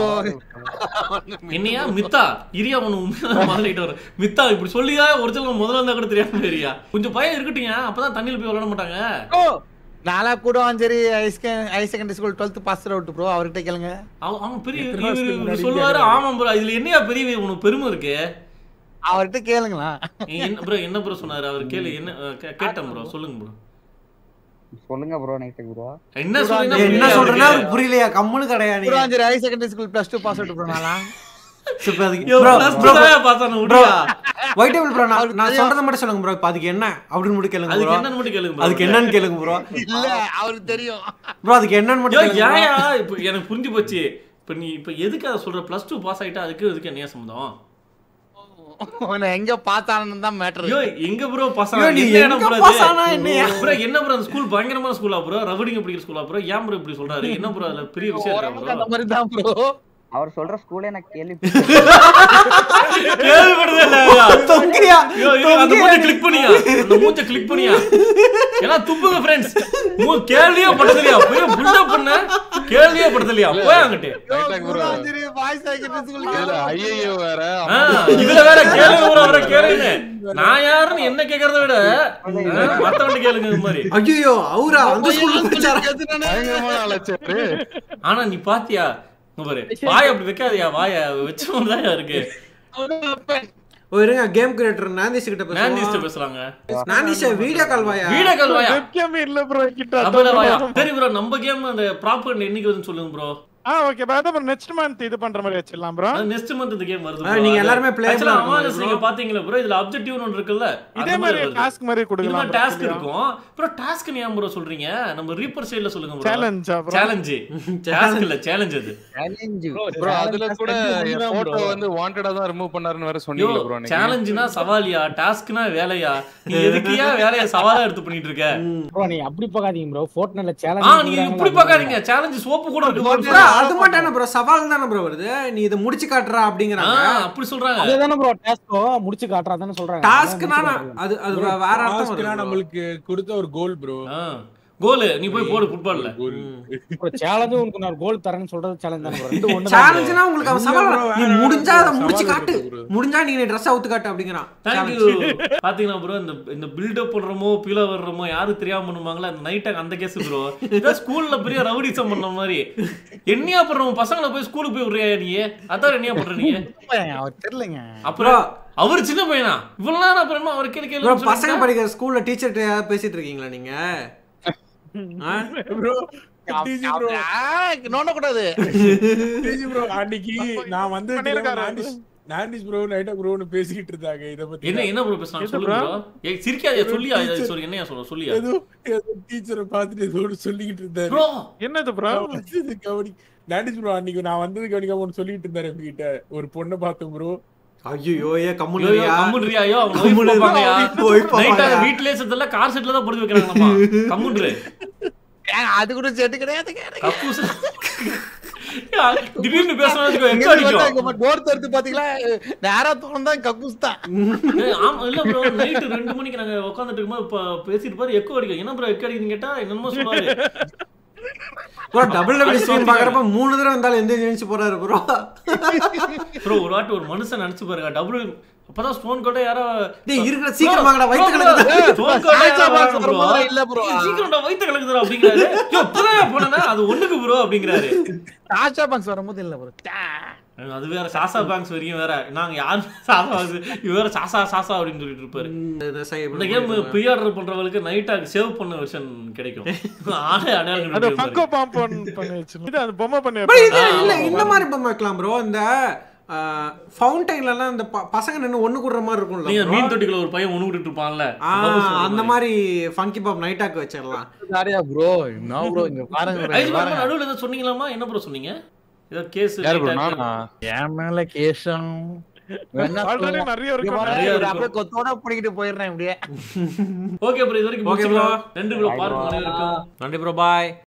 என்னையா மித்தா இரியா ஒண்ணு உண்மையான முதலிட்டு வர மித்தா இப்படி சொல்லியா ஒரிஜினல் முதல்ல இருந்தா கூட தெரியாம தெரியா கொஞ்சம் பயம் இருக்கட்டுங்க அப்பதான் தண்ணியில போய் விளையாட மாட்டாங்க ஓ நாளா கூட சரி high secondary school twelfth pass out bro அவர்கிட்ட கேளுங்க அவன் அவன் பெரிய எத்தனை இவரு- வருஷத்துக்கு இவரு முன்னாடி சொல்லுவாரு கேட்டாரு? ஆமா ப்ரோ இதுல என்னையா பெரிய உனக்கு பெருமை இருக்கு அவர்கிட்ட கேளுங்களா என்ன ப்ரோ என்ன ப்ரோ சொன்னாரு அவர் கேளு என்ன அஹ், கே- கேட்டேன் ப்ரோ சொல்லுங்க ப்ரோ சொல்லுங்க ப்ரோ நைட்டு ப்ரோ என்ன சொல்லுங்க ஏய், என்ன சொல்றேன்னா அவருக்கு புரியலையா கம்முனு கிடையா நீ Guduvanchery high secondary school plus two pass out bro நாளா இப்ப அதுக்கு ப்ரோ ப்ரோ ப்ரோ பார்த்தானு ப்ரோ விடுயா ஒயிட் டேபிள் ப்ரோ நான் அவருக்கு நான் தெரியும். சொல்றத மட்டும் சொல்லுங்க ப்ரோ இப்போ அதுக்கு என்ன அப்படின்னு மட்டும் கேளுங்க அதுக்கு ப்ரோ என்னன்னு மட்டும் கேளுங்க bro. அதுக்கு என்னன்னு கேளுங்க ப்ரோ இல்ல அவருக்கு தெரியும் ப்ரோ அதுக்கு என்னன்னு யோ மட்டும் கேளுங்க bro. ஏயா இப்போ எனக்கு புரிஞ்சு போச்சு இப்போ நீ இப்போ எதுக்கு அதை சொல்ற ப்ளஸ் டூ பாஸ் ஆயிட்டா அதுக்கு இதுக்கு என்ன சம்மந்தம் உன்னை எங்க பார்த்தானு தான் மேட்டர் ஐயோ எங்க ப்ரோ பசங்க ஐயோ, நீ என்ன இடம் எங்க bro pass இது? ஆனா என்னையா? bro என்ன ப்ரோ அந்த ஸ்கூல் பயங்கரமான ஸ்கூலா ப்ரோ ரவுடிங்க பிடிக்கிற ஸ்கூலா ப்ரோ ஏன் ப்ரோ இப்படி சொல்றாரு என்ன ப்ரோ அதுல பெரிய விஷயம் இருக்கா அந்த ப்ரோ மாதிரி தான் ப்ரோ அவர் சொல்ற ஸ்கூலே நான் கேள்வி கேள்விப்பட்டதே இல்லையா? தொங்கியா? ஐயோ, ஐயோ, அந்த மூஞ்ச click பண்ணியா? அந்த மூஞ்ச click பண்ணியா? எல்லாம் துப்புங்க friends. மூ- கேள்வியே பட்டதில்லையா? போய் build up பண்ண, கேள்வியே பட்டதில்லையா? போய் அங்கிட்டு. இதுல ஐயையோ வேற ஆ, இதுல வேற கேளுங்க bro, அவரை கேளுங்க. நான் யாருன்னு என்ன கேக்குறத விட ஆ, மத்தவன்ட்ட கேளுங்க இது மாதிரி ஐயோ அவரா அந்த ஸ்கூல்ல படிச்சாரா பயங்கரமான ஆளாச்சாரு ஆனா நீ பாத்தியா இங்க பாரு வாய் அப்படி வைக்காதயா வாய வச்சவன் தான் இருக்கு ஓ இருங்க கேம் கிரியேட்டர் நாந்திஷ் கிட்ட நாந்திஷ்ட பேசுவோம் பேசுறாங்க நாந்திஷ் வீடியோ கால் வாயா வீடியோ கால் வாயா வெப்கேம் இல்ல ப்ரோ கிட்ட அப்பல வாயா சரி ப்ரோ நம்ம கேம் அந்த ப்ராப்பர் என்னைக்கு வருதுன்னு சொல்லுங்க ப்ரோ ஆ ஓகே பா அதான் நெக்ஸ்ட் மந்த் இது பண்ற மாதிரி வச்சிடலாம் ப்ரோ நெக்ஸ்ட் மந்த் இந்த கேம் வருது ஆ, நீங்க எல்லாருமே playable ஆ அம்மா இருக்கணும் நீங்க பாத்தீங்களா ப்ரோ இதுல அப்ஜெக்டிவ் ஒன்னு இருக்குல்ல இதே மாதிரி டாஸ்க் மாதிரி கொடுக்கலாம் bro. டாஸ்க் இருக்கும் ப்ரோ டாஸ்க் நீ ஏன் ப்ரோ சொல்றீங்க நம்ம ரீப்பர் சைடுல சொல்லுங்க ப்ரோ Challenge ஆ bro? சேலஞ்ச் டாஸ்க் இல்ல சேலஞ்ச் அது ப்ரோ அதுல கூட என் போட்டோ வந்து வாண்டடா தான் ரிமூவ் பண்ணாருன்னு வேற சொன்னீங்க ப்ரோ நீங்க சேலஞ்சுனா சவாலியா டாஸ்க்னா வேலையா நீ எதுக்கியா வேலைய சவாலா எடுத்து பண்ணிட்டு இருக்க ப்ரோ நீ அப்படி பார்க்காதீங்க ப்ரோ ஃபோர்ட்நைட்ல ஆ சேலஞ்ச் நீங்க இப்படி பார்க்காதீங்க சேலஞ்ச் சோப்பு கூட இருக்கு bro, அது மட்டும் என்ன ப்ரோ சவால் தானே ப்ரோ வருது நீ இதை முடிச்சு காட்டுறா அப்படிங்கிறாங்க ஆ, அப்படி சொல்றாங்க அதுதானே ப்ரோ டாஸ்கோ முடிச்சு காட்டுறா தானே சொல்றாங்க டாஸ்க்னா அது அது வே- வேற அர்த்தம் டாஸ்க்னா வருது நம்மளுக்கு கொடுத்த ஒரு கோல் ப்ரோ கோல் நீ போய் போடு ஃபுட்பால்ல ப்ரோ சேலஞ்ச் உனக்கு நான் கோல் தரேன்னு சொல்றது சேலஞ்ச் தானே bro. ரெண்டு ஒண்ணு சேலஞ்சுனா உங்களுக்கு அவன் இல்ல சவால் bro, நீ வேற முடிஞ்சா அதை சவால் முடிச்சு இருக்கு காட்டு bro. முடிஞ்சா நீ ட்ரெஸ் அவுத்து காட்டு அப்படிங்கிறான் தேங்க்யூ பாத்தீங்கன்னா ப்ரோ இந்த இந்த பில்டப் பண்றோமோ பீலா வர்றோமோ யாரும் தெரியாம பண்ணுவாங்களா அந்த நைட் அந்த கேஸ் ப்ரோ இதான் ஸ்கூல்ல பெரிய ரவுடிசம் பண்ண மாதிரி என்னையா பண்றோம் பசங்களை போய் ஸ்கூலுக்கு போய் விடுறியா நீ அதான் என்னையா பண்ற நீ அவர் தெரியலங்க அப்புறம் அவர் சின்ன பையனா இவ்வளவு நேரம் அப்புறம் என்ன அவர் கேள்வி ப்ரோ கேள்வி பசங்க படிக்கிற ஸ்கூல்ல டீச்சர்ட்ட ஏதாவது பேசிட்டு இருக்கீங்களா நீங்க ஆ? ப்ரோ டிஜி ப்ரோ நோண்டக்கூடாது டிஜி ப்ரோ அன்னைக்கு நான் வந்து பண்ணிருக்காரு. நான்டிஸ் நான்டிஸ் ப்ரோ நைட்டா ப்ரோன்னு பேசிக்கிட்டு இருந்தாங்க இத பத்தி என்ன என்ன ப்ரோ பேசுறாங்க எது சொல்லுங்க bro? ப்ரோ ஏய் சிரிக்காதே ஏதோ சொல்லியா teacher- சொல்லி என்னையா சொல்ல சொல்லியா ஏதோ ஏதோ டீச்சரை பார்த்துட்டு ஏதோ ஒண்ணு சொல்லிக்கிட்டு இருந்தாரு ப்ரோ என்னது ப்ரோ நான் வந்தது கவனி நான்டிஸ் ப்ரோ அன்னைக்கு நான் வந்தது கவனிக்காம ஒண்ணு சொல்லிட்டு இருந்தாரு எங்ககிட்ட ஒரு பொண்ணை பார்த்தோம் ப்ரோ ஐயோ ஏ ஐயோ, கம்முனியா கம்முன்றியா, ஐயோ, அவங்க wife கம்முனு பார்ப்பாங்கயா. wife Night ஆ பார்ப்பாங்க. வீட்லயே செத்தல, car seat ல தான் படுத்து வைக்கிறாங்களாமா. கம்முன்று. அது கூட செட்டு கிடையாது கக்கூஸ். யா, திடீர்னு பேசுனா வச்சுக்கோ, echo அடிக்கும். டோர் திறந்து பாத்தீங்களா நேரா திறந்தா கக்கூஸ் தான் ஏய், ஆமா, இல்ல bro, night ரெண்டு மணிக்கு நாங்க உட்கார்ந்துட்டு இருக்கும்போது ப- பேசிட்டு பாரு, echo அடிக்கும். என்ன bro echo அடிக்குதுன்னு கேட்டா, என்னமோ சொல்லுவாரு. ப்ரோ டபுள் டபுள் ஸ்ட்ரீம் பாக்குறப்ப மூணு தடவை வந்தாலும் எந்த நினைச்சு போறாரு ப்ரோ bro, ஒரு வாட்டி ஒரு மனுஷன் நினைச்சு பாருங்க, double அப்பதான் stone coat யாரோ டேய், இருக்கிற சீக்கிரம் வாங்கடா, வயித்து bro, கலக்குது. bro, stone coat சாய்ச்சா யாரோ box bro. வரும்போது இல்ல bro. ஏய், சீக்கிரம்டா, வயித்து கலக்குதுடா அப்படிங்கிறாரு. யோ, இப்பதான் போனேன்னா, அது ஒண்ணுக்கு bro அப்படிங்கிறாரு. ஆஷா பாக்ஸ் வரும்போது இல்ல ப்ரோ அது வேற சாசா பேங்க்ஸ் வரைக்கும் வேற நாங்க யாரு சாசா இது வேற சாசா சாசா அப்படின்னு சொல்லிட்டு இருப்பாரு இந்த கேம் ப்ரீ ஆர்டர் பண்றவங்களுக்கு நைட்டா சேவ் பண்ண வெர்ஷன் கிடைக்கும் ஆளே அடையாளம் அது கண்டுபிடிக்க ஃபங்கோ பாம் பண்ணி வச்சு இது அந்த பொம்மை பண்ணி Bro, இது வைப்பாங்க. இல்ல இந்த மாதிரி பொம்மை வைக்கலாம் ப்ரோ இந்த ஃபவுண்டைன்ல எல்லாம் இந்த ப- பசங்க நின்னு ஒண்ணு கூடுற மாதிரி இருக்கும்ல நீங்க bro? மீன் தொட்டிக்குள்ள ஒரு பையன் ஒண்ணு விட்டுட்டு இருப்பான்ல ஆ, அந்த மாதிரி ஃபங்கி பாப் நைட்டாக்கு வச்சிடலாம் சாரியா ப்ரோ என்ன ப்ரோ இங்க பாருங்க bro, ஐஸ் இங்க பாருங்க நடுவுல ஏதோ சொன்னீங்களாமா என்ன ப்ரோ சொன்னீங்க ஏதோ கேஸ் யாரு bro, நானா? என் மேல கேசம் வேணா Already சொல்லுங்க. நிறைய இங்க இருக்கு. பாருங்க, நிறைய இவரை இருக்கும். அப்படியே கொத்தோட பிடிக்கிட்டு போயிடுறேன் இப்படியே ஓகே ப்ரோ இது வரைக்கும் Okay bro. முடிச்சுக்கலாம். நன்றி ப்ரோ பாருங்க அனைவருக்கும் நன்றி ப்ரோ பாய்